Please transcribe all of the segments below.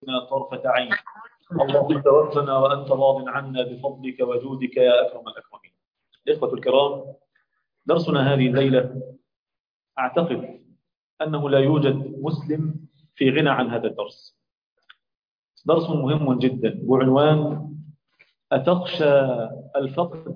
طرفة عين اللهم توفنا وأنت راض عنا بفضلك وجودك يا أكرم الأكرمين الإخوة الكرام درسنا هذه الليلة أعتقد أنه لا يوجد مسلم في غنى عن هذا الدرس درس مهم جدا بعنوان أتخشى الفقد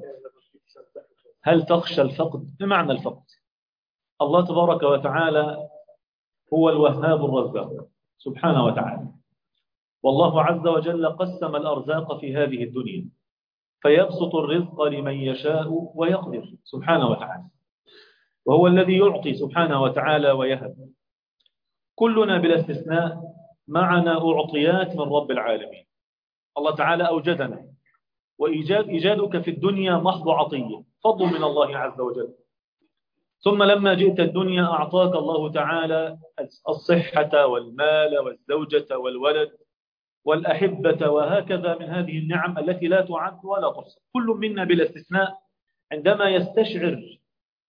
هل تخشى الفقد بمعنى الفقد الله تبارك وتعالى هو الوهاب الرزاق سبحانه وتعالى والله عز وجل قسم الأرزاق في هذه الدنيا فيبسط الرزق لمن يشاء ويقدر سبحانه وتعالى وهو الذي يعطي سبحانه وتعالى ويهب كلنا بلا استثناء معنا أعطيات من رب العالمين الله تعالى أوجدنا وإيجاد إيجادك في الدنيا محض عطية فضل من الله عز وجل ثم لما جئت الدنيا أعطاك الله تعالى الصحة والمال والزوجة والولد والأحبة وهكذا من هذه النعم التي لا تعد ولا تحصى كل منا بلا استثناء عندما يستشعر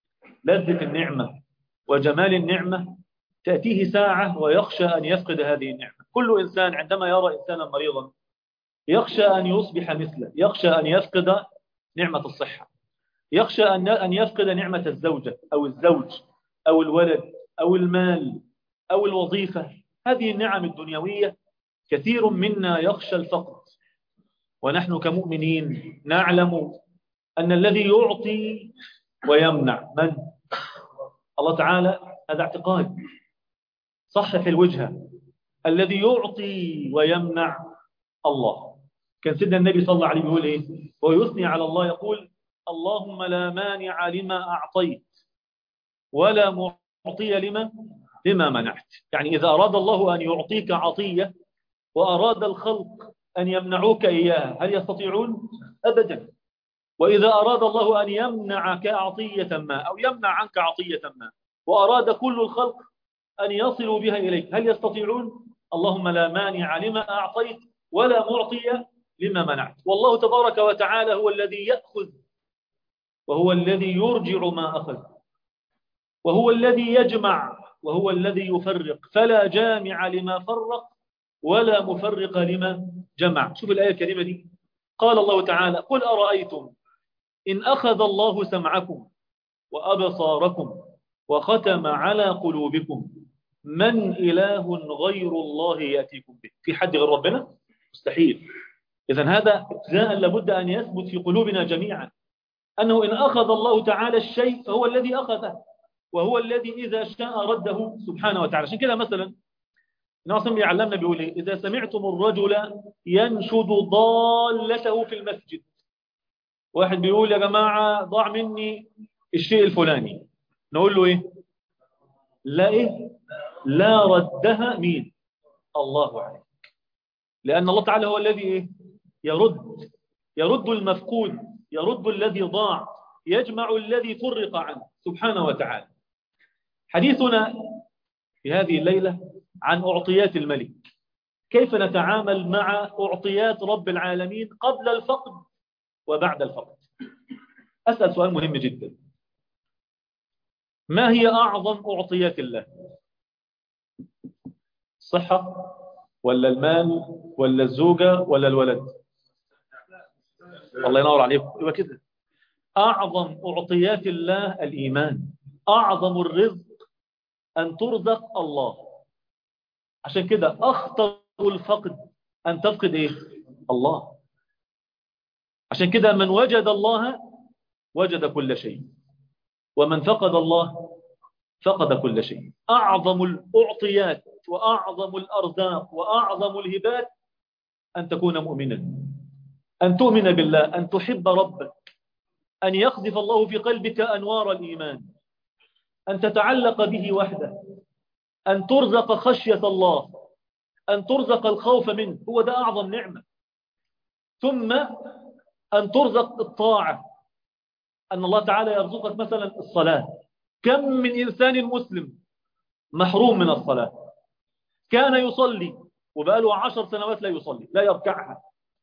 لذة النعمة وجمال النعمة تأتيه ساعة ويخشى أن يفقد هذه النعمة كل إنسان عندما يرى إنسانا مريضا يخشى أن يصبح مثله يخشى أن يفقد نعمة الصحة يخشى أن يفقد نعمة الزوجة أو الزوج أو الولد أو المال أو الوظيفة هذه النعم الدنيوية كثير منا يخشى الفقد ونحن كمؤمنين نعلم أن الذي يعطي ويمنع من؟ الله تعالى هذا اعتقاد صحح الوجهة الذي يعطي ويمنع الله كان سيدنا النبي صلى الله عليه وسلم يقول ايه ويثني على الله يقول اللهم لا مانع لما أعطيت ولا معطي لما لما منعت يعني إذا أراد الله أن يعطيك عطية وأراد الخلق أن يمنعوك إياها هل يستطيعون؟ أبدا وإذا أراد الله أن يمنعك عطية ما أو يمنع عنك عطية ما وأراد كل الخلق أن يصلوا بها إليك هل يستطيعون؟ اللهم لا مانع لما أعطيت ولا معطي لما منعت والله تبارك وتعالى هو الذي يأخذ وهو الذي يرجع ما أخذ وهو الذي يجمع وهو الذي يفرق فلا جامع لما فرق ولا مفرق لما جمع شوف الآية الكريمة دي قال الله تعالى قل أرأيتم إن أخذ الله سمعكم وأبصاركم وختم على قلوبكم من إله غير الله يأتيكم به في حد غير ربنا مستحيل إذا هذا ابتداء لابد أن يثبت في قلوبنا جميعا أنه إن أخذ الله تعالى الشيء فهو الذي أخذه وهو الذي إذا شاء رده سبحانه وتعالى عشان كده مثلا ناصم يعلمنا بيقول إيه إذا سمعتم الرجل ينشد ضالته في المسجد واحد بيقول يا جماعة ضاع مني الشيء الفلاني نقول له إيه لا إيه لا ردها مين الله عليك لأن الله تعالى هو الذي إيه يرد يرد المفقود يرد الذي ضاع يجمع الذي فرق عنه سبحانه وتعالى حديثنا في هذه الليلة عن أعطيات الملك كيف نتعامل مع أعطيات رب العالمين قبل الفقد وبعد الفقد أسأل سؤال مهم جدا ما هي أعظم أعطيات الله الصحة ولا المال ولا الزوجة ولا الولد الله ينور عليكم يبقى كده أعظم أعطيات الله الإيمان أعظم الرزق أن ترزق الله عشان كده أخطر الفقد أن تفقد إيه الله عشان كده من وجد الله وجد كل شيء ومن فقد الله فقد كل شيء أعظم الأعطيات وأعظم الأرزاق وأعظم الهبات أن تكون مؤمنا أن تؤمن بالله أن تحب ربك أن يقذف الله في قلبك أنوار الإيمان أن تتعلق به وحده أن ترزق خشية الله أن ترزق الخوف منه هو ده أعظم نعمة ثم أن ترزق الطاعة أن الله تعالى يرزقك مثلا الصلاة كم من إنسان مسلم محروم من الصلاة كان يصلي وبقاله عشر سنوات لا يصلي لا يركعها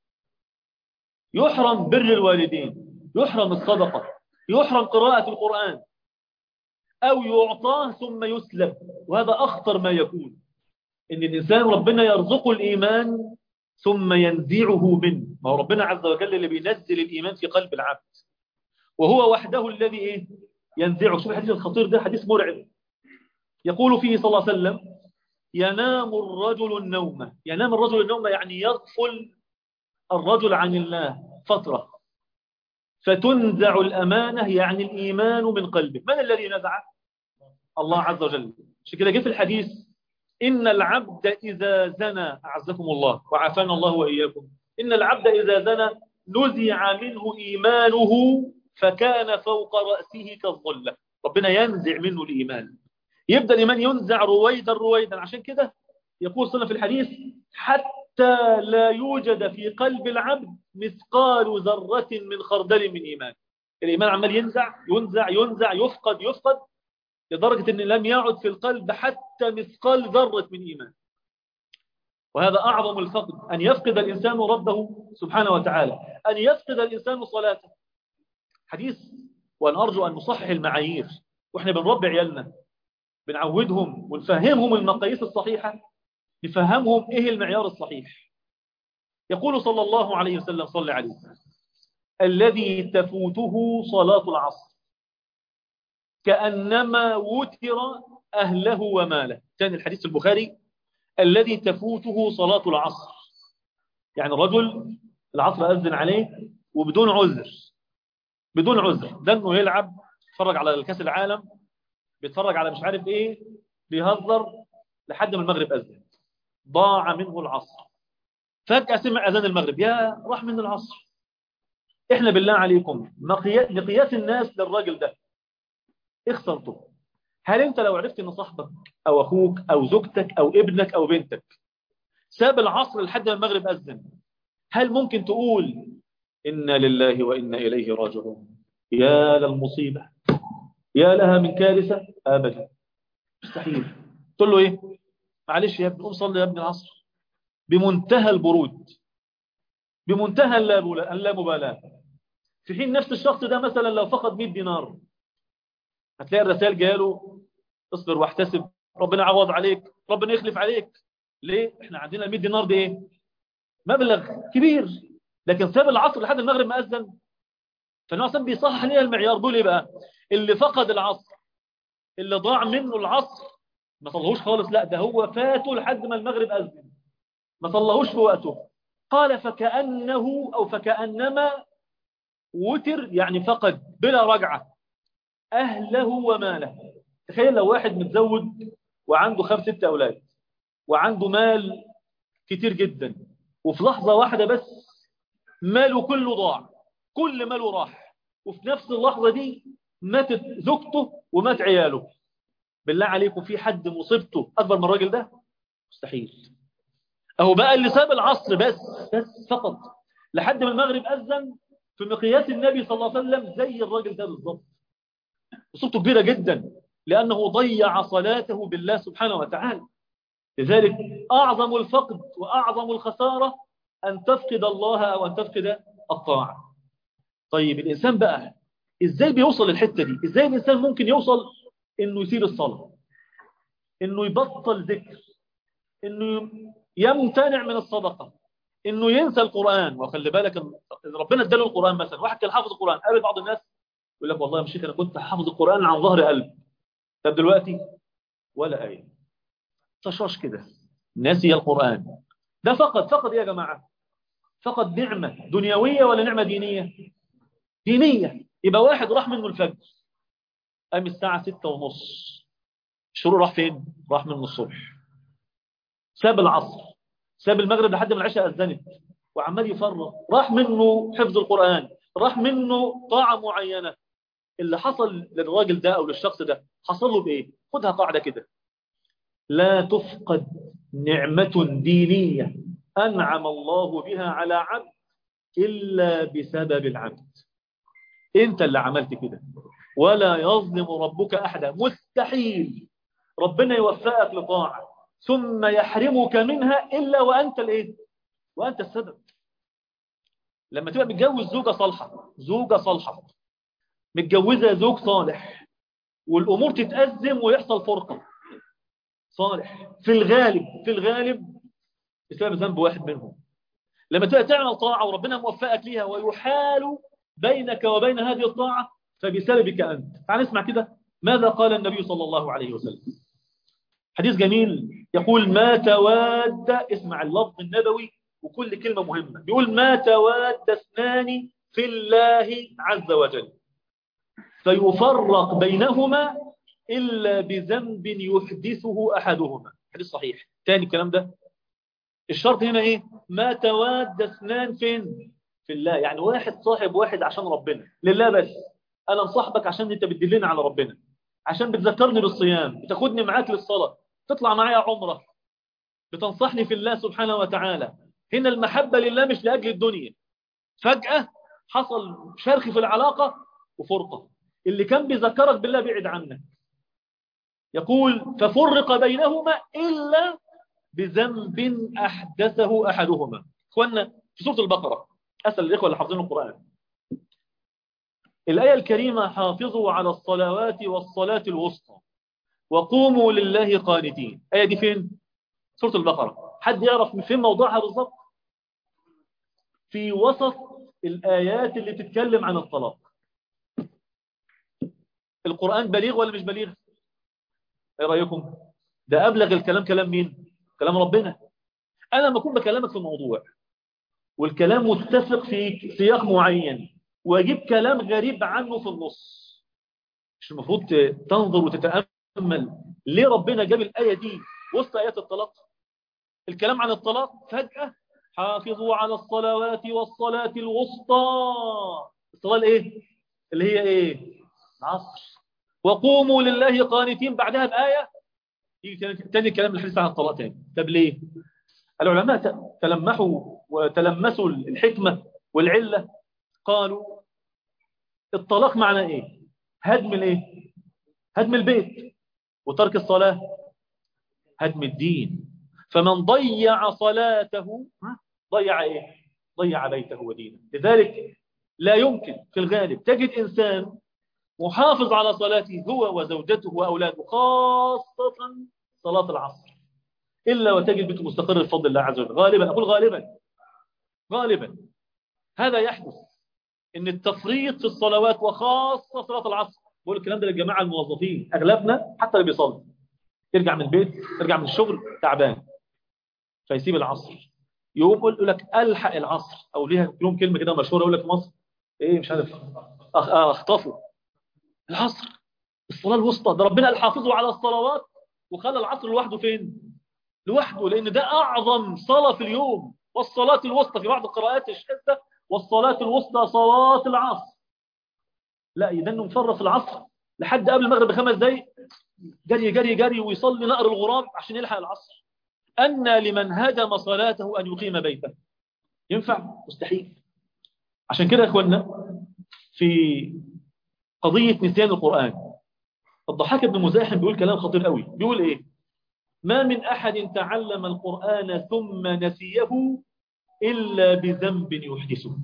يحرم بر الوالدين يحرم الصدقة يحرم قراءة القرآن أو يعطاه ثم يسلب وهذا أخطر ما يكون إن الإنسان ربنا يرزقه الإيمان ثم ينزعه منه ما هو ربنا عز وجل اللي بينزل الإيمان في قلب العبد وهو وحده الذي إيه ينزعه شوف الحديث الخطير ده حديث مرعب يقول فيه صلى الله عليه وسلم ينام الرجل النوم ينام الرجل النوم يعني يغفل الرجل عن الله فترة فتنزع الأمانة يعني الإيمان من قلبه من الذي نزع الله عز وجل عشان كده جه في الحديث إن العبد إذا زنى أعزكم الله وعافانا الله وإياكم إن العبد إذا زنى نزع منه إيمانه فكان فوق رأسه كالظلة ربنا ينزع منه الإيمان يبدأ الإيمان ينزع رويدا رويدا عشان كده يقول صلى في الحديث حتى لا يوجد في قلب العبد مثقال ذرة من خردل من إيمان الإيمان عمال ينزع ينزع ينزع يفقد يفقد لدرجة أن لم يعد في القلب حتى مثقال ذرة من إيمان وهذا أعظم الفقد أن يفقد الإنسان ربه سبحانه وتعالى أن يفقد الإنسان صلاته حديث وأن أرجو أن نصحح المعايير وإحنا بنربي عيالنا بنعودهم ونفهمهم المقاييس الصحيحة نفهمهم إيه المعيار الصحيح يقول صلى الله عليه وسلم صلى عليه الذي تفوته صلاة العصر كأنما وتر أهله وماله ثاني الحديث البخاري الذي تفوته صلاة العصر يعني الرجل العصر أذن عليه وبدون عذر بدون عذر ده انه يلعب يتفرج على الكاس العالم بيتفرج على مش عارف ايه بيهزر لحد ما المغرب أذن ضاع منه العصر فجأة سمع أذان المغرب يا راح من العصر احنا بالله عليكم مقياس الناس للراجل ده اخسرته هل انت لو عرفت ان صاحبك او اخوك او زوجتك او ابنك او بنتك ساب العصر لحد ما المغرب أذن هل ممكن تقول إنا لله وإنا إليه راجعون يا للمصيبة يا لها من كارثة أبدا مستحيل تقول له إيه معلش يا ابني قوم صلي يا ابني العصر بمنتهى البرود بمنتهى اللامبالاة في حين نفس الشخص ده مثلا لو فقد 100 دينار هتلاقي الرسائل جاله اصبر واحتسب ربنا عوض عليك ربنا يخلف عليك ليه احنا عندنا 100 دينار دي ايه مبلغ كبير لكن ساب العصر لحد المغرب ما اذن فالنبي صلى بيصحح لنا المعيار بيقول ايه بقى اللي فقد العصر اللي ضاع منه العصر ما صلهوش خالص لا ده هو فاته لحد ما المغرب اذن ما صلهوش في وقته قال فكأنه او فكأنما وتر يعني فقد بلا رجعه اهله وماله تخيل لو واحد متزوج وعنده خمس ست اولاد وعنده مال كتير جدا وفي لحظة واحدة بس ماله كله ضاع كل ماله راح وفي نفس اللحظة دي ماتت زوجته ومات عياله بالله عليكم في حد مصيبته أكبر من الراجل ده مستحيل أهو بقى اللي ساب العصر بس بس فقط لحد ما المغرب أذن في مقياس النبي صلى الله عليه وسلم زي الراجل ده بالظبط مصيبته كبيرة جدا لأنه ضيع صلاته بالله سبحانه وتعالى لذلك أعظم الفقد وأعظم الخسارة أن تفقد الله أو أن تفقد الطاعة طيب الإنسان بقى إزاي بيوصل للحتة دي إزاي الإنسان ممكن يوصل إنه يسير الصلاة إنه يبطل ذكر إنه يمتنع من الصدقة إنه ينسى القرآن وخلي بالك ربنا اداله القرآن مثلا واحد كان حافظ القرآن قابل بعض الناس يقول لك والله يا شيخ أنا كنت حافظ القرآن عن ظهر قلب طب دلوقتي ولا آية طشاش كده ناسي القرآن ده فقط فقط يا جماعة فقط نعمة دنيوية ولا نعمة دينية دينية يبقى واحد راح منه الفجر قام الساعة ستة ونص الشروق راح فين راح منه الصبح ساب العصر ساب المغرب لحد ما العشاء أذنت وعمال يفرغ راح منه حفظ القرآن راح منه طاعة معينة اللي حصل للراجل ده أو للشخص ده حصل له بإيه خدها قاعدة كده لا تفقد نعمة دينية أنعم الله بها على عبد إلا بسبب العبد أنت اللي عملت كده ولا يظلم ربك أحدا مستحيل ربنا يوفقك لطاعة ثم يحرمك منها إلا وأنت الإيه؟ وأنت السبب لما تبقى متجوز زوجة صالحة زوجة صالحة متجوزة زوج صالح والأمور تتأزم ويحصل فرقة صالح في الغالب في الغالب بسبب ذنب واحد منهم لما تبقى تعمل طاعة وربنا موفقك ليها ويحال بينك وبين هذه الطاعة فبسببك أنت تعال نسمع كده ماذا قال النبي صلى الله عليه وسلم حديث جميل يقول ما تواد اسمع اللفظ النبوي وكل كلمة مهمة يقول ما تواد اثنان في الله عز وجل فيفرق بينهما إلا بذنب يحدثه أحدهما حديث صحيح تاني الكلام ده الشرط هنا إيه ما تواد اثنان فين في الله يعني واحد صاحب واحد عشان ربنا لله بس أنا مصاحبك عشان أنت بتدلني على ربنا عشان بتذكرني بالصيام بتاخدني معاك للصلاة تطلع معايا عمرة بتنصحني في الله سبحانه وتعالى هنا المحبة لله مش لأجل الدنيا فجأة حصل شرخ في العلاقة وفرقة اللي كان بيذكرك بالله بعد عنك يقول ففرق بينهما إلا بذنب أحدثه أحدهما إخوانا في سورة البقرة أسأل الإخوة اللي حافظين القرآن الآية الكريمة حافظوا على الصلوات والصلاة الوسطى وقوموا لله قانتين آية دي فين؟ سورة البقرة حد يعرف من فين موضوعها بالضبط؟ في وسط الآيات اللي تتكلم عن الطلاق القرآن بليغ ولا مش بليغ؟ ايه رأيكم؟ ده أبلغ الكلام كلام مين؟ كلام ربنا أنا لما أكون بكلمك في الموضوع والكلام متفق في سياق معين واجيب كلام غريب عنه في النص مش المفروض تنظر وتتأمل ليه ربنا جاب الآية دي وسط آيات الطلاق الكلام عن الطلاق فجأة حافظوا على الصلوات والصلاة الوسطى الصلاة الايه اللي هي ايه العصر وقوموا لله قانتين بعدها بآية يجي تاني كلام الحديث عن الطلاق تاني طب ليه العلماء تلمحوا وتلمسوا الحكمة والعلة قالوا الطلاق معنى ايه هدم الايه هدم البيت وترك الصلاة هدم الدين فمن ضيع صلاته ضيع ايه ضيع بيته ودينه لذلك لا يمكن في الغالب تجد انسان محافظ على صلاته هو وزوجته واولاده خاصة صلاة العصر الا وتجد بيته مستقر بفضل الله عز وجل غالبا اقول غالبا غالبا هذا يحدث ان التفريط في الصلوات وخاصة صلاة العصر بقول الكلام ده للجماعة الموظفين اغلبنا حتى اللي بيصلي يرجع من البيت يرجع من الشغل تعبان فيسيب العصر يقوم يقول لك الحق العصر او ليها لهم كلمه كده مشهوره يقول لك في مصر ايه مش عارف اخطفوا العصر الصلاه الوسطى ده ربنا قال حافظوا على الصلوات وخلى العصر لوحده فين لوحده لان ده اعظم صلاه في اليوم والصلاه الوسطى في بعض القراءات الشاذه والصلاه الوسطى صلاه العصر لا يدنه مفرط العصر لحد قبل المغرب بخمس دقايق جري جري جري ويصلي نقر الغراب عشان يلحق العصر أن لمن هدم صلاته أن يقيم بيته ينفع مستحيل عشان كده يا أخوانا في قضية نسيان القرآن الضحاك بن مزاحم بيقول كلام خطير قوي بيقول إيه ما من أحد تعلم القرآن ثم نسيه إلا بذنب يحدثه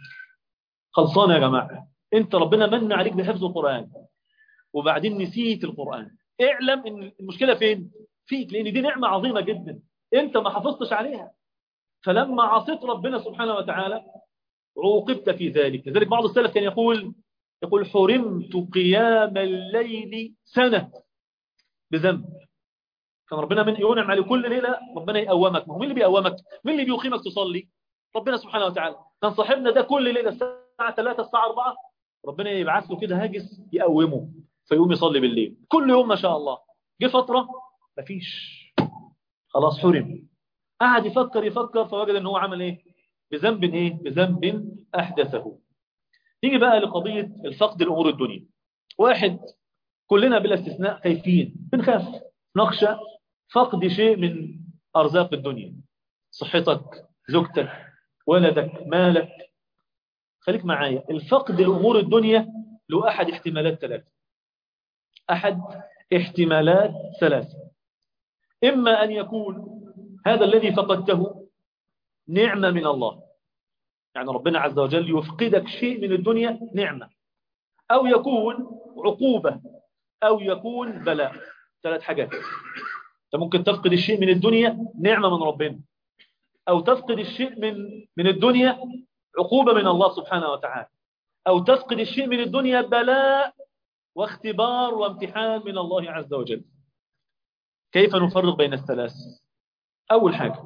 خلصان يا جماعة انت ربنا من عليك بحفظ القرآن وبعدين نسيت القرآن اعلم ان المشكلة فين فيك لان دي نعمة عظيمة جدا انت ما حافظتش عليها فلما عصيت ربنا سبحانه وتعالى عوقبت في ذلك لذلك بعض السلف كان يقول يقول حرمت قيام الليل سنة بذنب كان ربنا من ينعم عليه كل ليلة ربنا يقومك ما هو مين اللي بيقومك مين اللي بيقيمك تصلي ربنا سبحانه وتعالى كان صاحبنا ده كل ليلة الساعة 3 الساعة 4 ربنا يبعث له كده هاجس يقومه فيقوم يصلي بالليل كل يوم ما شاء الله جه فترة مفيش خلاص حرم قعد يفكر يفكر فوجد ان هو عمل ايه بذنب ايه بذنب احدثه نيجي بقى لقضية الفقد الامور الدنيا واحد كلنا بلا استثناء خايفين بنخاف نخشى فقد شيء من ارزاق الدنيا صحتك زوجتك ولدك مالك خليك معايا الفقد الامور الدنيا له احد احتمالات ثلاثه احد احتمالات ثلاثه إما أن يكون هذا الذي فقدته نعمة من الله يعني ربنا عز وجل يفقدك شيء من الدنيا نعمة أو يكون عقوبة أو يكون بلاء ثلاث حاجات انت ممكن تفقد الشيء من الدنيا نعمة من ربنا أو تفقد الشيء من من الدنيا عقوبة من الله سبحانه وتعالى أو تفقد الشيء من الدنيا بلاء واختبار وامتحان من الله عز وجل كيف نفرق بين الثلاث أول حاجة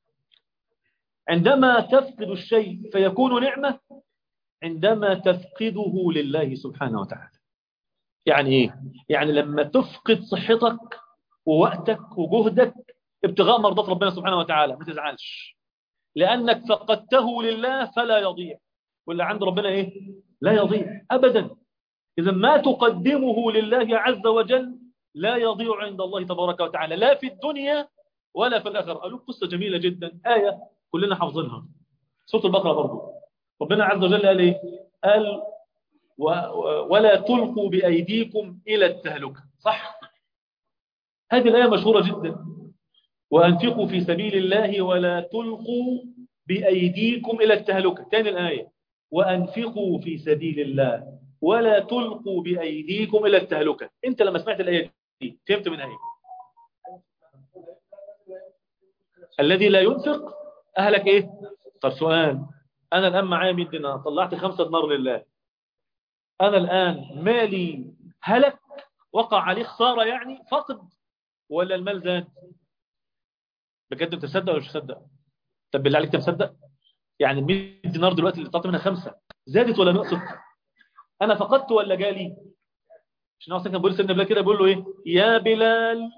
عندما تفقد الشيء فيكون نعمة عندما تفقده لله سبحانه وتعالى يعني إيه؟ يعني لما تفقد صحتك ووقتك وجهدك ابتغاء مرضات ربنا سبحانه وتعالى ما تزعلش لأنك فقدته لله فلا يضيع واللي عند ربنا إيه؟ لا يضيع أبدا إذا ما تقدمه لله عز وجل لا يضيع عند الله تبارك وتعالى لا في الدنيا ولا في الآخرة قالوا قصة جميلة جدا آية كلنا حافظينها سورة البقرة برضو ربنا عز وجل قال إيه قال و ولا تلقوا بأيديكم إلى التهلكة صح هذه الآية مشهورة جدا وأنفقوا في سبيل الله ولا تلقوا بأيديكم إلى التهلكة ثاني الآية وأنفقوا في سبيل الله ولا تلقوا بأيديكم إلى التهلكة أنت لما سمعت الآية دي فهمت من آية الذي لا ينفق أهلك إيه طب سؤال أنا الآن معايا 100 دينار طلعت خمسة دينار لله أنا الآن مالي هلك وقع عليه خسارة يعني فقد ولا المال زاد بجد انت تصدق ولا مش تصدق طب بالله عليك انت مصدق يعني ال 100 دينار دلوقتي اللي طلعت منها خمسة زادت ولا نقصت انا فقدت ولا جالي عشان اصلا كان بيقول سيدنا بلال كده بيقول له ايه يا بلال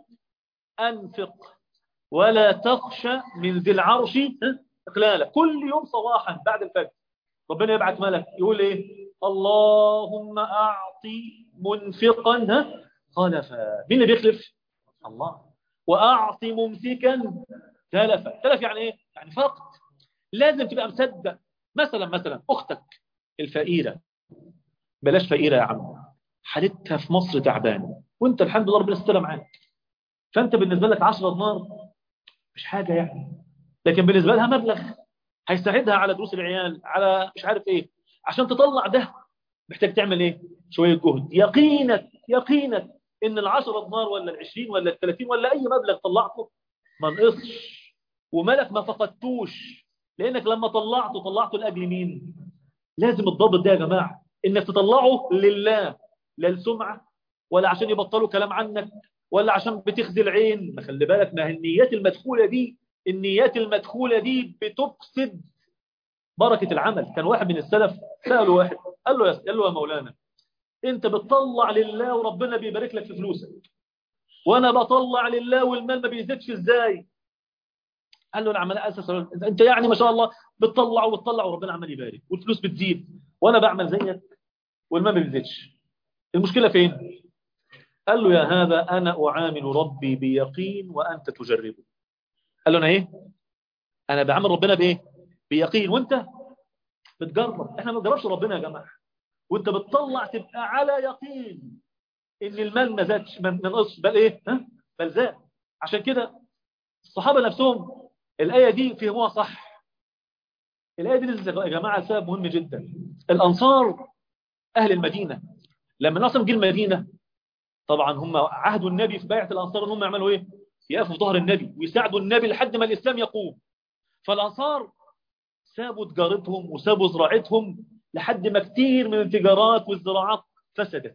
انفق ولا تخشى من ذي العرش اقلالا كل يوم صباحا بعد الفجر ربنا يبعت ملك يقول ايه اللهم اعطي منفقا ها خلفا مين اللي بيخلف الله واعط ممسكا تلفا تلف يعني ايه يعني فقد لازم تبقى مصدق مثلا مثلا اختك الفقيره بلاش فقيره يا عم حالتها في مصر تعبانه وانت الحمد لله ربنا استر معاك فانت بالنسبه لك 10 دينار مش حاجه يعني لكن بالنسبه لها مبلغ هيساعدها على دروس العيال على مش عارف ايه عشان تطلع ده محتاج تعمل ايه شويه جهد يقينك يقينك ان ال10 دينار ولا ال20 ولا ال30 ولا اي مبلغ طلعته ما نقصش ومالك ما فقدتوش لانك لما طلعته طلعته لاجل مين لازم الضابط ده يا جماعه انك تطلعه لله لا لسمعه ولا عشان يبطلوا كلام عنك ولا عشان بتخزي العين ما خلي بالك ما النيات المدخوله دي النيات المدخوله دي بتفسد بركه العمل كان واحد من السلف ساله واحد قال له يا قال له يا مولانا انت بتطلع لله وربنا بيبارك لك في فلوسك وانا بطلع لله والمال ما بيزيدش ازاي قال له انا عمال اسس انت يعني ما شاء الله بتطلع وتطلع وربنا عمال يبارك والفلوس بتزيد وانا بعمل زيك والمال ما بيزيدش المشكله فين قال له يا هذا انا اعامل ربي بيقين وانت تجربه قال له انا ايه انا بعامل ربنا بايه بيقين وانت بتجرب احنا ما بنجربش ربنا يا جماعه وانت بتطلع تبقى على يقين ان المال ما زادش ما نقصش بل ايه ها بل زاد عشان كده الصحابه نفسهم الايه دي فهموها صح الايه دي نزلت يا جماعه سبب مهم جدا الانصار اهل المدينه لما نصر جه المدينه طبعا هم عهدوا النبي في بيعه الانصار ان هم يعملوا ايه يقفوا في ظهر النبي ويساعدوا النبي لحد ما الاسلام يقوم فالانصار سابوا تجارتهم وسابوا زراعتهم لحد ما كتير من التجارات والزراعات فسدت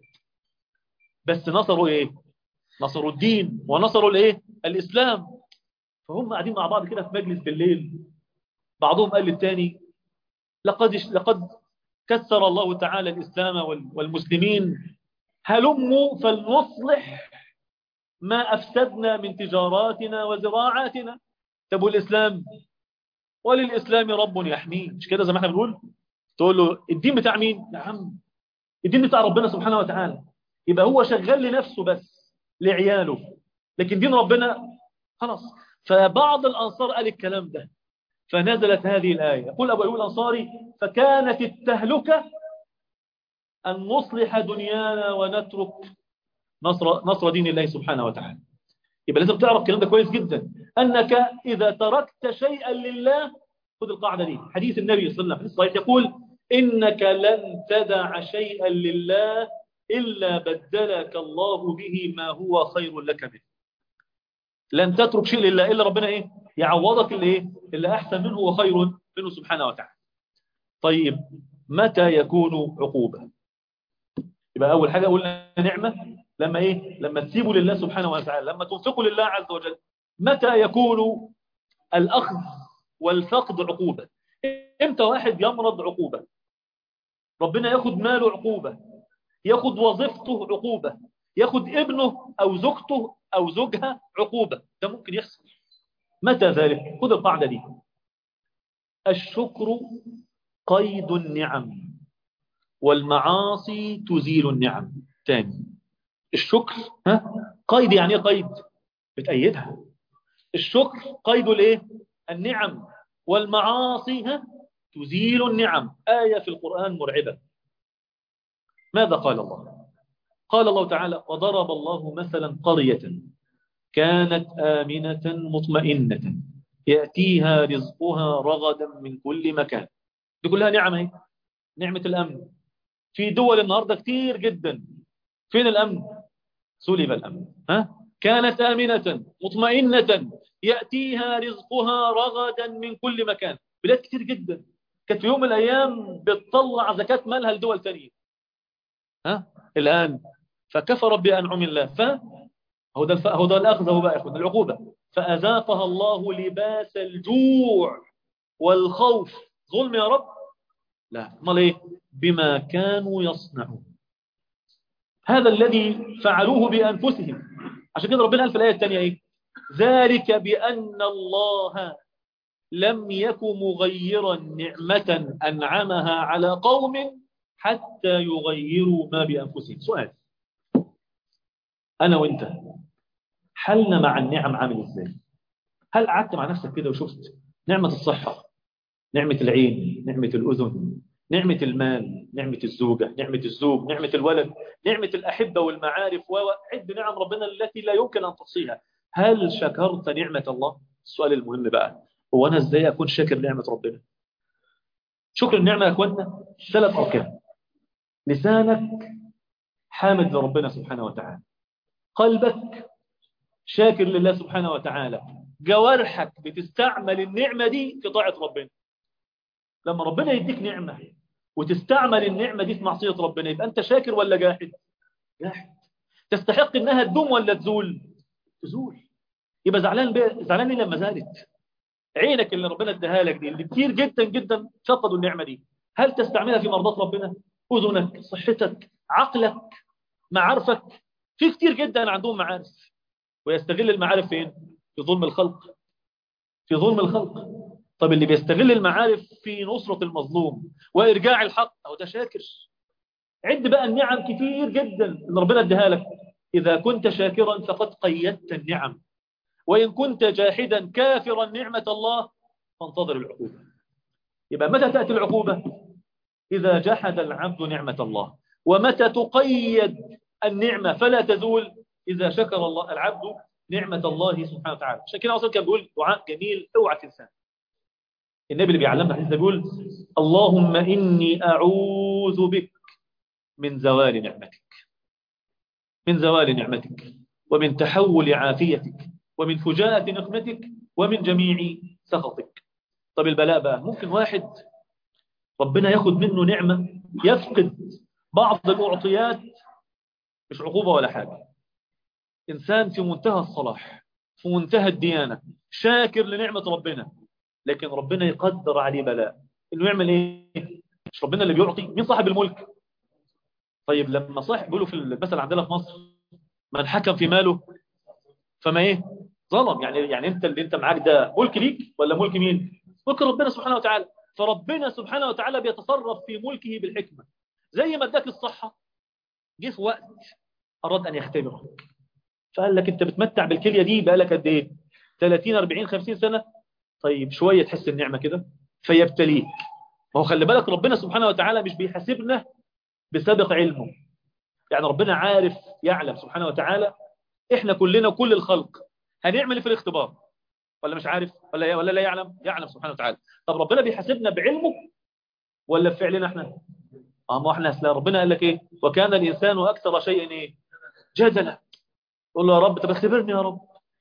بس نصروا ايه نصروا الدين ونصروا الايه الاسلام فهم قاعدين مع بعض كده في مجلس بالليل بعضهم قال للتاني لقد لقد كسر الله تعالى الاسلام والمسلمين هلموا فلنصلح ما افسدنا من تجاراتنا وزراعاتنا طب والاسلام وللاسلام رب يحميه مش كده زي ما احنا بنقول تقول له الدين بتاع مين يا عم الدين بتاع ربنا سبحانه وتعالى يبقى هو شغال لنفسه بس لعياله لكن دين ربنا خلاص فبعض الأنصار قال الكلام ده فنزلت هذه الآية يقول أبو أيوب الأنصاري فكانت التهلكة أن نصلح دنيانا ونترك نصر, نصر دين الله سبحانه وتعالى يبقى لازم تعرف الكلام ده كويس جدا أنك إذا تركت شيئا لله خذ القاعدة دي حديث النبي صلى الله عليه وسلم يقول إنك لن تدع شيئا لله إلا بدلك الله به ما هو خير لك منه لن تترك شيء لله إلا ربنا إيه يعوضك اللي إيه اللي أحسن منه وخير منه سبحانه وتعالى طيب متى يكون عقوبة يبقى أول حاجة قلنا نعمة لما إيه لما تسيبوا لله سبحانه وتعالى لما تنفقوا لله عز وجل متى يكون الأخذ والفقد عقوبة امتى واحد يمرض عقوبة ربنا ياخد ماله عقوبة ياخد وظيفته عقوبة ياخد ابنه أو زوجته أو زوجها عقوبة ده ممكن يحصل متى ذلك خذ القاعدة دي الشكر قيد النعم والمعاصي تزيل النعم تاني الشكر ها قيد يعني ايه قيد بتأيدها الشكر قيد الايه النعم والمعاصي ها تزيل النعم آية في القرآن مرعبة ماذا قال الله قال الله تعالى وضرب الله مثلا قرية كانت آمنة مطمئنة يأتيها رزقها رغدا من كل مكان دي كلها نعمة نعمة الأمن في دول النهاردة كتير جدا فين الأمن سلب الأمن ها كانت آمنة مطمئنة يأتيها رزقها رغدا من كل مكان بلاد كتير جدا كانت في يوم من الأيام بتطلع زكاة مالها لدول تانية ها الآن فكفر بأنعم الله ف هو ده هو ده الأخذ هو بقى ياخد العقوبة فأذاقها الله لباس الجوع والخوف ظلم يا رب لا امال ايه بما كانوا يصنعون هذا الذي فعلوه بأنفسهم عشان كده ربنا قال في الآية الثانية ايه ذلك بأن الله لم يك مغيرا نعمة أنعمها على قوم حتى يغيروا ما بأنفسهم سؤال أنا وإنت حلنا مع النعم عامل إزاي هل قعدت مع نفسك كده وشفت نعمة الصحة نعمة العين نعمة الأذن نعمة المال نعمة الزوجة نعمة الزوج نعمة الولد نعمة الأحبة والمعارف وعد نعم ربنا التي لا يمكن أن تحصيها هل شكرت نعمة الله السؤال المهم بقى هو أنا إزاي أكون شاكر نعمة ربنا شكر النعمة يا أخواننا ثلاث أركان لسانك حامد لربنا سبحانه وتعالى قلبك شاكر لله سبحانه وتعالى جوارحك بتستعمل النعمة دي في طاعة ربنا لما ربنا يديك نعمة وتستعمل النعمة دي في معصية ربنا يبقى أنت شاكر ولا جاحد جاحد تستحق إنها تدوم ولا تزول تزول يبقى زعلان بيه زعلان ليه لما زالت عينك اللي ربنا اداها لك دي اللي كتير جدا جدا فقدوا النعمة دي هل تستعملها في مرضات ربنا أذنك صحتك عقلك معارفك في كتير جدا عندهم معارف ويستغل المعارف فين في ظلم الخلق في ظلم الخلق طب اللي بيستغل المعارف في نصرة المظلوم وإرجاع الحق أو ده شاكر عد بقى النعم كتير جدا اللي ربنا اداها لك إذا كنت شاكرا فقد قيدت النعم وإن كنت جاحدا كافرا نعمة الله فانتظر العقوبة يبقى متى تأتي العقوبة إذا جحد العبد نعمة الله ومتى تقيد النعمة فلا تزول إذا شكر الله العبد نعمة الله سبحانه وتعالى عشان كده أصلا كان بيقول دعاء جميل اوعى تنساه النبي اللي بيعلمنا الحديث ده بيقول اللهم إني أعوذ بك من زوال نعمتك من زوال نعمتك ومن تحول عافيتك ومن فجاءة نقمتك ومن جميع سخطك طب البلاء بقى ممكن واحد ربنا ياخد منه نعمة يفقد بعض المعطيات مش عقوبة ولا حاجة إنسان في منتهى الصلاح في منتهى الديانة شاكر لنعمة ربنا لكن ربنا يقدر عليه بلاء إنه يعمل إيه مش ربنا اللي بيعطي مين صاحب الملك طيب لما صاحب بيقولوا في المثل عندنا في مصر من حكم في ماله فما إيه ظلم يعني يعني أنت اللي أنت معاك ده ملك ليك ولا ملك مين ملك ربنا سبحانه وتعالى فربنا سبحانه وتعالى بيتصرف في ملكه بالحكمة زي ما اداك الصحة جه في وقت أراد أن يختبرك فقال لك أنت بتمتع بالكلية دي بقالك قد إيه 30 40 50 سنة طيب شوية تحس النعمة كده فيبتليك ما هو خلي بالك ربنا سبحانه وتعالى مش بيحاسبنا بسابق علمه يعني ربنا عارف يعلم سبحانه وتعالى احنا كلنا كل الخلق هنعمل في الاختبار ولا مش عارف ولا ولا لا يعلم يعلم سبحانه وتعالى طب ربنا بيحاسبنا بعلمه ولا بفعلنا احنا اه ما احنا اصل ربنا قال لك ايه وكان الانسان اكثر شيء ايه جدلا قول له يا رب طب اختبرني يا رب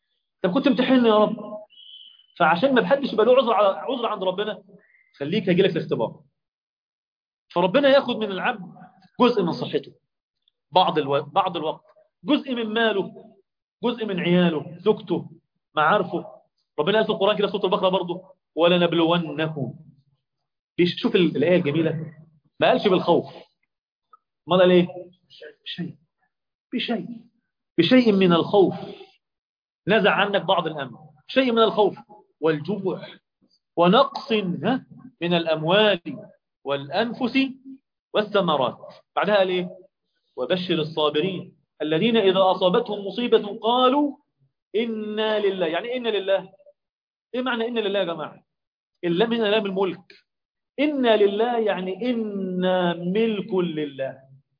طب كنت امتحني يا رب فعشان ما حدش يبقى له عذر على عذر عند ربنا خليك هيجي لك الاختبار فربنا ياخد من العبد جزء من صحته بعض الو... بعض الوقت جزء من ماله جزء من عياله زوجته معارفه ربنا قال في القرآن كده في سورة البقرة برضه ولنبلونكم ليش شوف الآية الجميلة ما قالش بالخوف ما قال ايه بشيء بشيء بشيء من الخوف نزع عنك بعض الأمن شيء من الخوف والجوع ونقص من الأموال والأنفس والثمرات بعدها قال ايه وبشر الصابرين الذين إذا أصابتهم مصيبة قالوا إنا لله يعني إنا لله إيه معنى إنا لله يا جماعة إلا من ألام الملك إنا لله يعني إنا ملك لله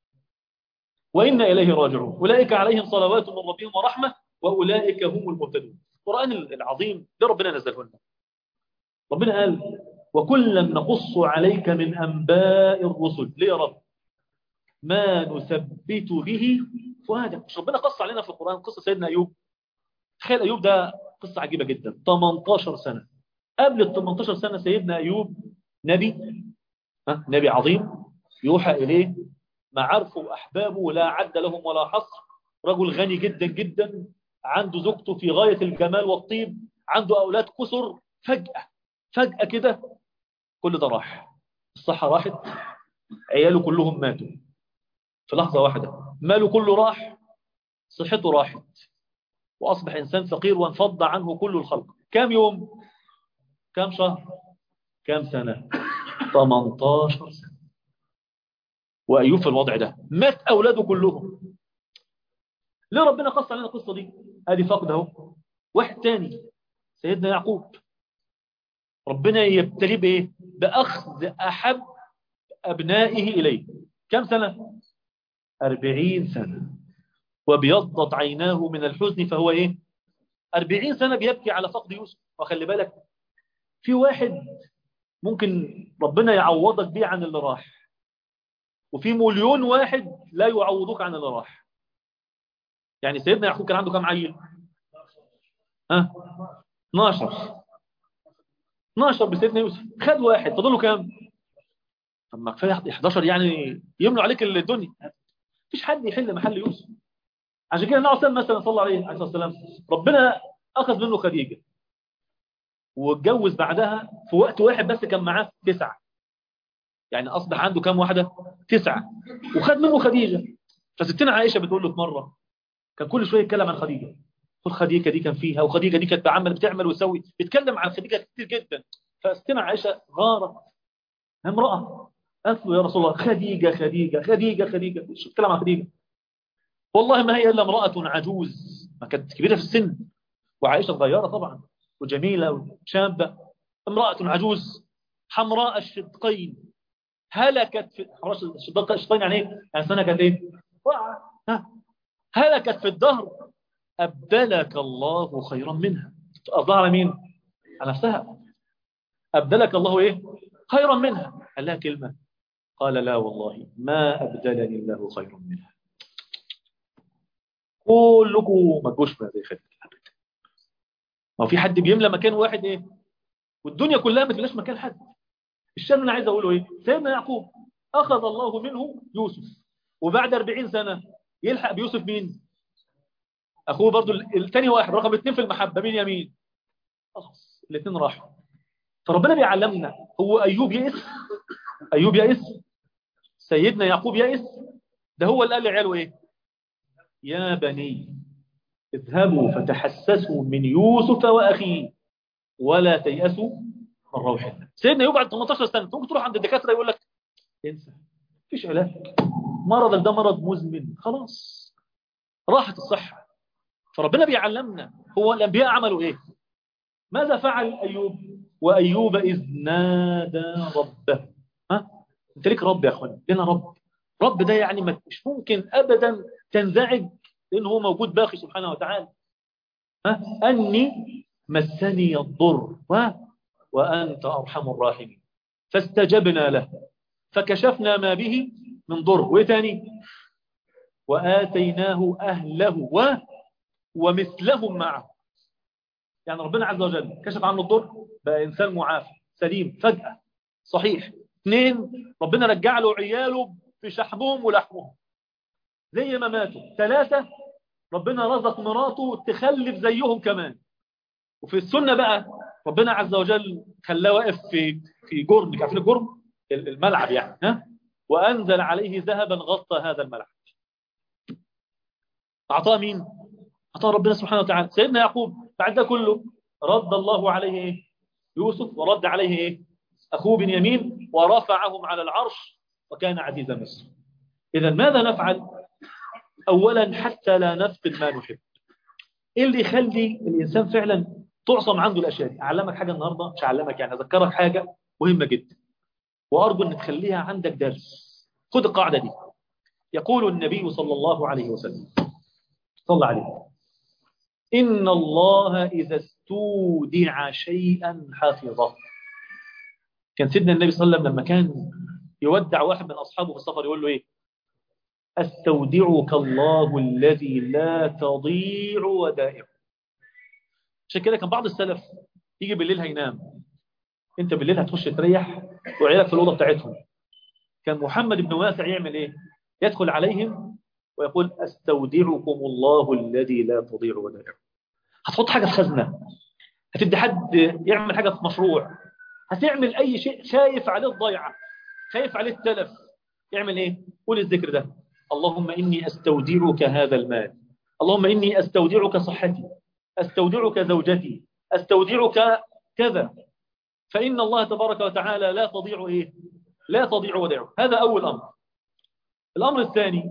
وإنا إليه راجعون أولئك عليهم صلوات من ربهم ورحمة وأولئك هم المهتدون القرآن العظيم ده ربنا نزله لنا ربنا قال وكلا نقص عليك من أنباء الرسل ليه يا رب ما نثبت به فؤادك مش ربنا قص علينا في القرآن قصة سيدنا أيوب تخيل أيوب ده قصة عجيبة جدا 18 سنة قبل ال 18 سنة سيدنا أيوب نبي ها نبي عظيم يوحى إليه معارفه وأحبابه لا عد لهم ولا حصر رجل غني جدا جدا عنده زوجته في غاية الجمال والطيب عنده أولاد كسر فجأة فجأة كده كل ده راح الصحة راحت عياله كلهم ماتوا في لحظة واحدة ماله كله راح صحته راحت وأصبح إنسان فقير وانفض عنه كل الخلق كم يوم كم شهر كم سنة 18 سنة وأيوب في الوضع ده مات أولاده كلهم ليه ربنا قص علينا القصة دي ادي فقد اهو واحد تاني سيدنا يعقوب ربنا يبتليه بايه باخذ احب ابنائه اليه كم سنة أربعين سنة وبيضت عيناه من الحزن فهو ايه أربعين سنة بيبكي على فقد يوسف وخلي بالك في واحد ممكن ربنا يعوضك بيه عن اللي راح وفي مليون واحد لا يعوضوك عن اللي راح يعني سيدنا يعقوب كان عنده كم عيل ها 12 12 بسيدنا يوسف خد واحد فضل له كام طب ما كفايه 11 يعني يملوا عليك الدنيا مفيش حد يحل محل يوسف عشان كده النبي صلى مثلا صلى عليه عليه الصلاه والسلام ربنا اخذ منه خديجه واتجوز بعدها في وقت واحد بس كان معاه تسعه يعني اصبح عنده كام واحده تسعه وخد منه خديجه فستنا عائشه بتقول له في مره كان كل شويه يتكلم عن خديجه خد خديجه دي كان فيها وخديجه دي كانت بعمل بتعمل وتسوي بيتكلم عن خديجه كتير جدا فاستمع عائشه غارت امراه قالت له يا رسول الله خديجه خديجه خديجه خديجه شو بتتكلم عن خديجه والله ما هي الا امراه عجوز ما كانت كبيره في السن وعائشه صغيره طبعا وجميله وشابه امراه عجوز حمراء الشدقين هلكت في الشدقين يعني ايه يعني سنه كانت ايه ها هلكت في الدهر أبدلك الله خيرا منها أرضها على مين؟ على نفسها أبدلك الله إيه؟ خيرا منها قال لها كلمة قال لا والله ما أبدلني الله خيرا منها كلكم ما تجوش ما زي خديجة ما في حد بيملى مكان واحد إيه؟ والدنيا كلها ما تبلاش مكان حد الشأن اللي عايز أقوله إيه؟ سيدنا يعقوب أخذ الله منه يوسف وبعد 40 سنة يلحق بيوسف مين اخوه برضو الثاني واحد رقم اثنين في المحبة مين يمين خلاص الاثنين راحوا فربنا بيعلمنا هو ايوب يئس ايوب يئس سيدنا يعقوب يئس ده هو اللي قال لعياله ايه يا بني اذهبوا فتحسسوا من يوسف واخيه ولا تيأسوا من روح الله سيدنا ايوب بعد 18 سنه ممكن تروح عند الدكاتره يقول لك انسى مفيش علاج مرضك ده مرض مزمن خلاص راحت الصحة فربنا بيعلمنا هو الأنبياء عملوا إيه ماذا فعل أيوب وأيوب إذ نادى ربه ها أنت ليك رب يا أخوان لنا رب رب ده يعني مش ممكن أبدا تنزعج لأنه هو موجود باقي سبحانه وتعالى ها أني مسني الضر و... وأنت أرحم الراحمين فاستجبنا له فكشفنا ما به من ضر وايه تاني وآتيناه أهله و... ومثلهم معه يعني ربنا عز وجل كشف عنه الضر بقى إنسان معافى سليم فجأة صحيح اثنين ربنا رجع له عياله في شحمهم ولحمهم زي ما ماتوا ثلاثة ربنا رزق مراته تخلف زيهم كمان وفي السنة بقى ربنا عز وجل خلاه واقف في في جرم عارفين الجرم الملعب يعني ها وأنزل عليه ذهبا غطى هذا الملعب أعطاه مين؟ أعطاه ربنا سبحانه وتعالى سيدنا يعقوب بعد ده كله رد الله عليه إيه؟ يوسف ورد عليه إيه؟ أخوه بنيامين ورفعهم على العرش وكان عزيز مصر إذا ماذا نفعل؟ أولا حتى لا نفقد ما نحب إيه اللي يخلي الإنسان فعلا تعصم عنده الأشياء دي أعلمك حاجة النهاردة مش أعلمك يعني أذكرك حاجة مهمة جدا وأرجو أن تخليها عندك درس خذ القاعدة دي يقول النبي صلى الله عليه وسلم صلى عليه إن الله إذا استودع شيئا حافظه كان سيدنا النبي صلى الله عليه وسلم لما كان يودع واحد من أصحابه في السفر يقول له إيه أستودعك الله الذي لا تضيع ودائعه عشان كده كان بعض السلف يجي بالليل هينام انت بالليل هتخش تريح وعيالك في الأوضة بتاعتهم كان محمد بن واسع يعمل ايه يدخل عليهم ويقول استودعكم الله الذي لا تضيع ودائعه هتحط حاجة في خزنة هتدي حد يعمل حاجة في مشروع هتعمل أي شيء خايف عليه الضيعة خايف عليه التلف يعمل ايه قول الذكر ده اللهم إني أستودعك هذا المال اللهم إني أستودعك صحتي أستودعك زوجتي أستودعك كذا فإن الله تبارك وتعالى لا تضيع إيه لا تضيع ودائعه هذا أول أمر الأمر الثاني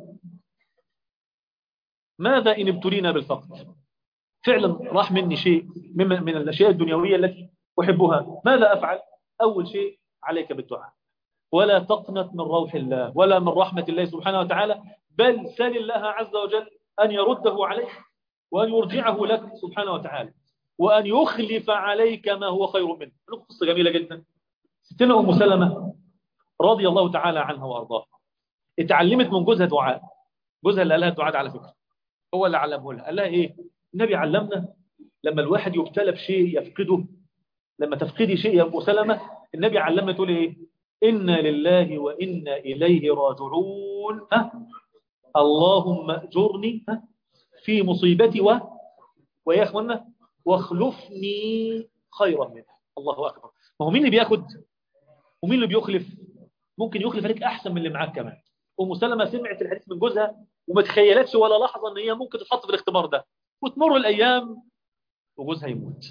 ماذا إن ابتلينا بالفقر فعلا راح مني شيء من, من الأشياء الدنيوية التي أحبها ماذا أفعل أول شيء عليك بالدعاء ولا تقنط من روح الله ولا من رحمة الله سبحانه وتعالى بل سل الله عز وجل أن يرده عليك وأن يرجعه لك سبحانه وتعالى وأن يخلف عليك ما هو خير منه قصة جميلة جدا ستنا أم سلمة رضي الله تعالى عنها وأرضاها اتعلمت من جوزها دعاء جوزها اللي قال لها الدعاء على فكرة هو اللي علمه لها قال لها إيه النبي علمنا لما الواحد يبتلى بشيء يفقده لما تفقدي شيء يا أم سلمة النبي علمنا تقول إيه إنا لله وإنا إليه راجعون ها اللهم أجرني ها في مصيبتي و ويا اخوانا واخلفني خيرا منها الله اكبر ما هو مين اللي بياخد ومين اللي بيخلف ممكن يخلف عليك احسن من اللي معاك كمان ام سلمة سمعت الحديث من جوزها وما تخيلتش ولا لحظه ان هي ممكن تتحط في الاختبار ده وتمر الايام وجوزها يموت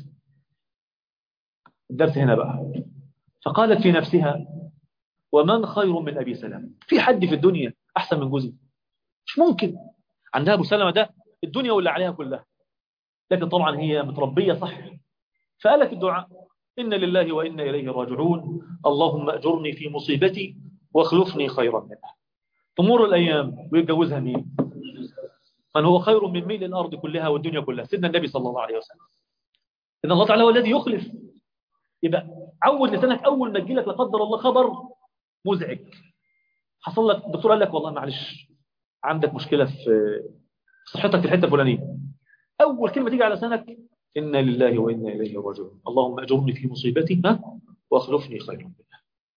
الدرس هنا بقى فقالت في نفسها ومن خير من ابي سلمة في حد في الدنيا احسن من جوزي مش ممكن عندها ابو سلمة ده الدنيا واللي عليها كلها لكن طبعا هي متربية صح فقالت الدعاء إن لله وإنا إليه راجعون اللهم أجرني في مصيبتي واخلفني خيرا منها تمر الأيام ويتجوزها مين من هو خير من ميل الأرض كلها والدنيا كلها سيدنا النبي صلى الله عليه وسلم إن الله تعالى هو الذي يخلف يبقى عود لسانك أول ما تجيلك لا قدر الله خبر مزعج حصل لك الدكتور قال لك والله معلش عندك مشكلة في صحتك في الحته الفلانيه اول كلمه تيجي على لسانك انا لله وانا اليه راجعون اللهم اجرني في مصيبتي ها واخلفني خيرا منها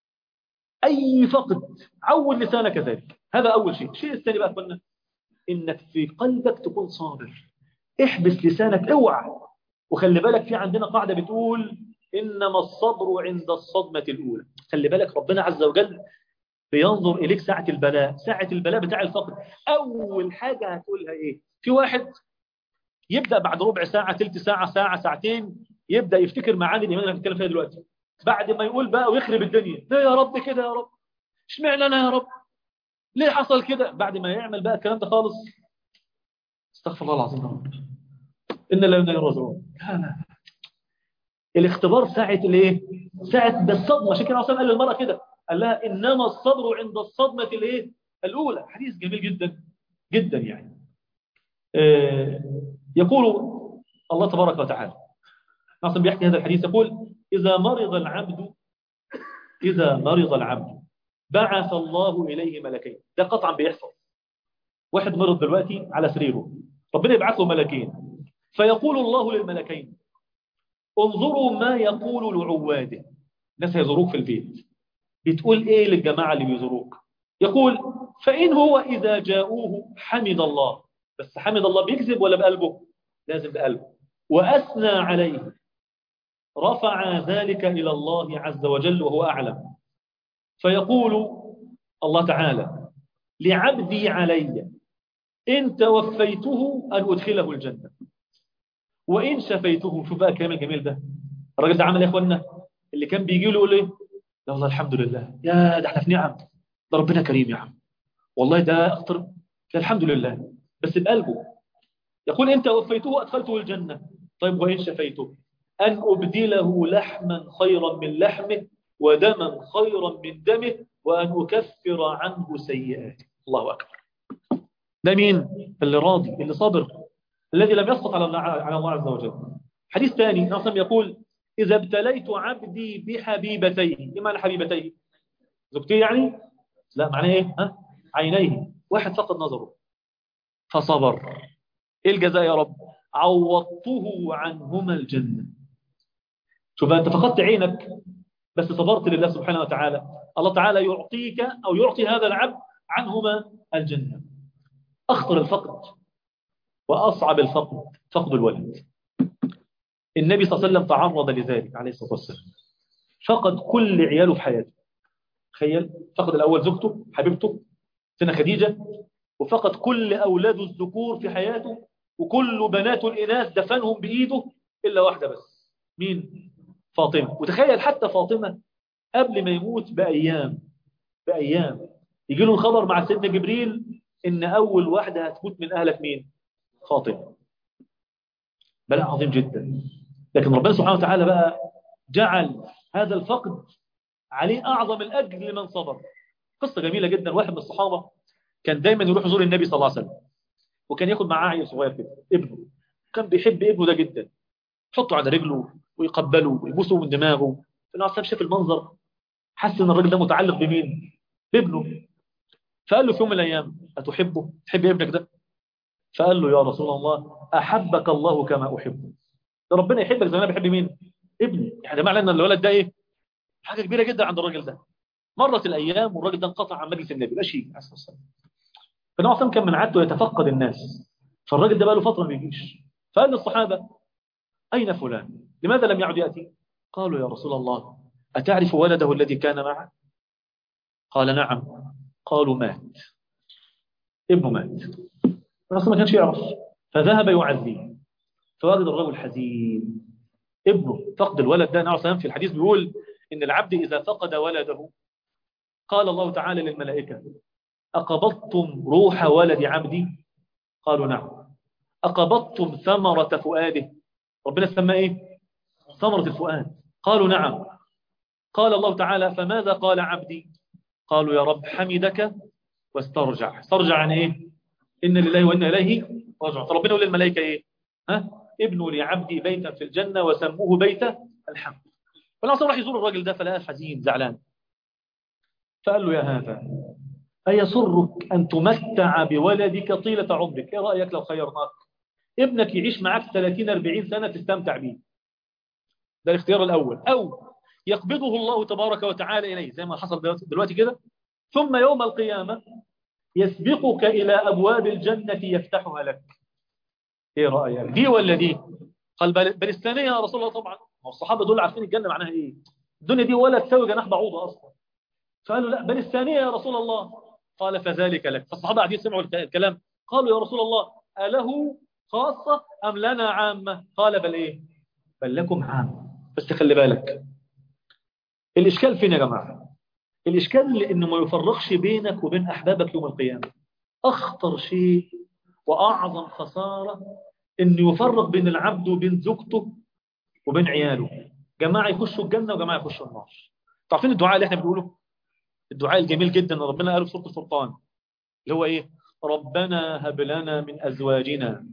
اي فقد عود لسانك ذلك هذا اول شيء الشيء الثاني بقى قلنا انك في قلبك تكون صابر احبس لسانك اوعى وخلي بالك في عندنا قاعده بتقول انما الصبر عند الصدمه الاولى خلي بالك ربنا عز وجل بينظر إليك ساعة البلاء ساعة البلاء بتاع الفقر أول حاجة هتقولها إيه في واحد يبدأ بعد ربع ساعة تلت ساعة ساعة ساعتين يبدأ يفتكر معاني الإيمان اللي هنتكلم فيها دلوقتي بعد ما يقول بقى ويخرب الدنيا ليه يا رب كده يا رب اشمعنى أنا يا رب ليه حصل كده بعد ما يعمل بقى الكلام ده خالص استغفر الله العظيم يا رب إن لا إله راجعون لا لا الاختبار ساعة الايه ساعة بالصدمة عشان كده قال للمرأة كده قال لها إنما الصبر عند الصدمة الايه الأولى حديث جميل جدا جدا يعني آه يقول الله تبارك وتعالى ناصر بيحكي هذا الحديث يقول إذا مرض العبد إذا مرض العبد بعث الله إليه ملكين ده قطعا بيحصل واحد مرض دلوقتي على سريره ربنا يبعث له ملكين فيقول الله للملكين انظروا ما يقول لعواده الناس هيزوروك في البيت بتقول ايه للجماعة اللي بيزوروك يقول فإن هو إذا جاءوه حمد الله بس حمد الله بيكذب ولا بقلبه لازم بقلبه وأثنى عليه رفع ذلك إلى الله عز وجل وهو أعلم فيقول الله تعالى لعبدي علي إن توفيته أن أدخله الجنة وإن شفيته شوف بقى الكلام الجميل ده الراجل ده عمل يا إخوانا اللي كان بيجي له يقول إيه لا والله الحمد لله يا ده احنا في نعم ده ربنا كريم يا عم والله ده أخطر الحمد لله بس بقلبه يقول إن توفيته أدخلته الجنة طيب وإن شفيته أن أبدله لحما خيرا من لحمه ودما خيرا من دمه وأن أكفر عنه سيئاته الله أكبر ده مين اللي راضي اللي صابر الذي لم يسقط على على الله عز وجل حديث ثاني ناصم يقول إذا ابتليت عبدي بحبيبتيه إيه معنى حبيبتيه زوجتيه يعني لا معناه إيه ها؟ عينيه واحد فقد نظره فصبر إيه الجزاء يا رب عوضته عنهما الجنة شوف أنت فقدت عينك بس صبرت لله سبحانه وتعالى الله تعالى يعطيك أو يعطي هذا العبد عنهما الجنة أخطر الفقد وأصعب الفقد فقد الولد النبي صلى الله عليه وسلم تعرض لذلك عليه الصلاة والسلام فقد كل عياله في حياته تخيل فقد الأول زوجته حبيبته سنة خديجة وفقد كل أولاده الذكور في حياته وكل بناته الإناث دفنهم بإيده إلا واحدة بس مين؟ فاطمة وتخيل حتى فاطمة قبل ما يموت بأيام بأيام يجي له الخبر مع سيدنا جبريل إن أول واحدة هتموت من أهلك مين؟ فاطمة بلاء عظيم جدا لكن ربنا سبحانه وتعالى بقى جعل هذا الفقد عليه أعظم الأجر لمن صبر قصة جميلة جدا واحد من الصحابة كان دايما يروح يزور النبي صلى الله عليه وسلم وكان ياخد معاه عيل صغير كده ابنه كان بيحب ابنه ده جدا يحطه على رجله ويقبله ويبوسه من دماغه فالنبي عليه شاف المنظر حس ان الراجل ده متعلق بمين بابنه فقال له في يوم من الايام اتحبه تحب ابنك ده فقال له يا رسول الله احبك الله كما احبه ده ربنا يحبك زي ما انا بحب مين ابني يعني معنى ان الولد ده ايه حاجه كبيره جدا عند الراجل ده مرت الايام والراجل ده انقطع عن مجلس النبي ماشي عليه الصلاه والسلام فالنبي عليه كان من عادته يتفقد الناس فالراجل ده بقى له فتره ما بيجيش فقال للصحابه اين فلان لماذا لم يعد ياتي قالوا يا رسول الله اتعرف ولده الذي كان معه قال نعم قالوا مات ابنه مات الرسول ما كانش يعرف فذهب يعزيه فوجد الرجل حزين ابنه فقد الولد ده نعم في الحديث بيقول إن العبد إذا فقد ولده قال الله تعالى للملائكة أقبضتم روح ولد عبدي قالوا نعم أقبضتم ثمرة فؤاده ربنا سمى إيه ثمرة الفؤاد قالوا نعم قال الله تعالى فماذا قال عبدي قالوا يا رب حمدك واسترجع استرجع عن إيه إن لله وإنا إليه راجعون فربنا يقول للملائكة إيه ها ابنوا لعبدي بيتا في الجنة وسموه بيت الحمد فالعصر راح يزور الراجل ده فلقاه حزين زعلان فقال له يا هذا أيسرك أن تمتع بولدك طيلة عمرك إيه رأيك لو خيرناك ابنك يعيش معك 30-40 سنة تستمتع به ده الاختيار الأول أو يقبضه الله تبارك وتعالى إليه زي ما حصل دلوقتي كده ثم يوم القيامة يسبقك إلى أبواب الجنة يفتحها لك إيه رأيك دي ولا دي قال بل الثانية يا رسول الله طبعا الصحابة دول عارفين الجنة معناها إيه الدنيا دي ولا تساوي جناح بعوضة أصلا فقالوا لا بل الثانية يا رسول الله قال فذلك لك فالصحابة قاعدين سمعوا الكلام قالوا يا رسول الله أله خاصة أم لنا عامة قال بل إيه بل لكم عامة بس خلي بالك الإشكال فين يا جماعة الإشكال إنه ما يفرقش بينك وبين أحبابك يوم القيامة أخطر شيء وأعظم خسارة إنه يفرق بين العبد وبين زوجته وبين عياله جماعة يخشوا الجنة وجماعة يخشوا النار تعرفين الدعاء اللي احنا بنقوله الدعاء الجميل جدا اللي ربنا قاله في سورة الفرقان اللي هو ايه ربنا هب لنا من ازواجنا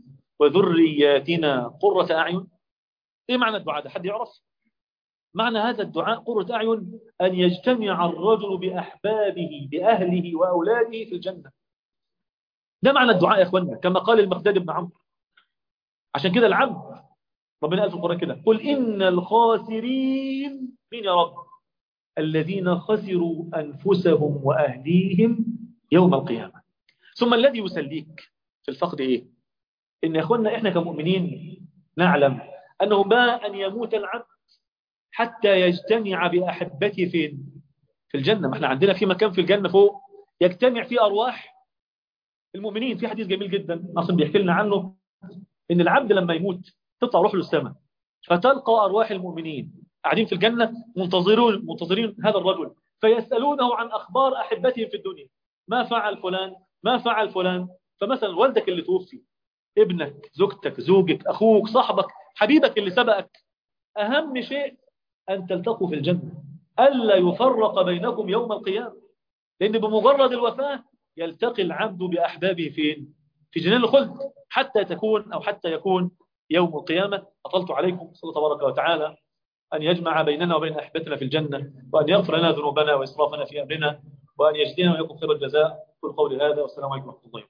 وذرياتنا قرة اعين ايه معنى الدعاء ده حد يعرف معنى هذا الدعاء قرة اعين ان يجتمع الرجل باحبابه باهله واولاده في الجنة ده معنى الدعاء يا اخوانا كما قال المقداد بن عمرو عشان كده العبد ربنا قال في القرآن كده قل إن الخاسرين مين يا رب الذين خسروا أنفسهم وأهليهم يوم القيامة ثم الذي يسليك في الفقد إيه إن يا أخوانا إحنا كمؤمنين نعلم أنه ما أن يموت العبد حتى يجتمع بأحبته فين في الجنة ما احنا عندنا في مكان في الجنة فوق يجتمع فيه أرواح المؤمنين في حديث جميل جدا ناصر بيحكي لنا عنه إن العبد لما يموت تطلع روح له السماء فتلقى أرواح المؤمنين قاعدين في الجنة منتظرون منتظرين هذا الرجل فيسألونه عن أخبار أحبتهم في الدنيا ما فعل فلان ما فعل فلان فمثلا والدك اللي توفي ابنك زوجتك زوجك أخوك صاحبك حبيبك اللي سبقك أهم شيء أن تلتقوا في الجنة ألا يفرق بينكم يوم القيامة لأن بمجرد الوفاة يلتقي العبد بأحبابه فين؟ في جنان الخلد حتى تكون أو حتى يكون يوم القيامة أطلت عليكم صلى الله تبارك وتعالى أن يجمع بيننا وبين أحبتنا في الجنة وأن يغفر لنا ذنوبنا وإسرافنا في أمرنا وأن يجزينا ويكون خير الجزاء كل قولي هذا والسلام عليكم ورحمة الله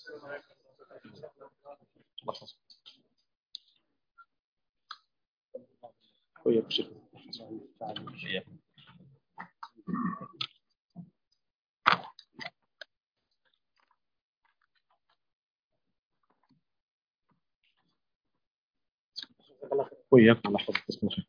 وبركاته وياك شيخ وياكم الله يحفظك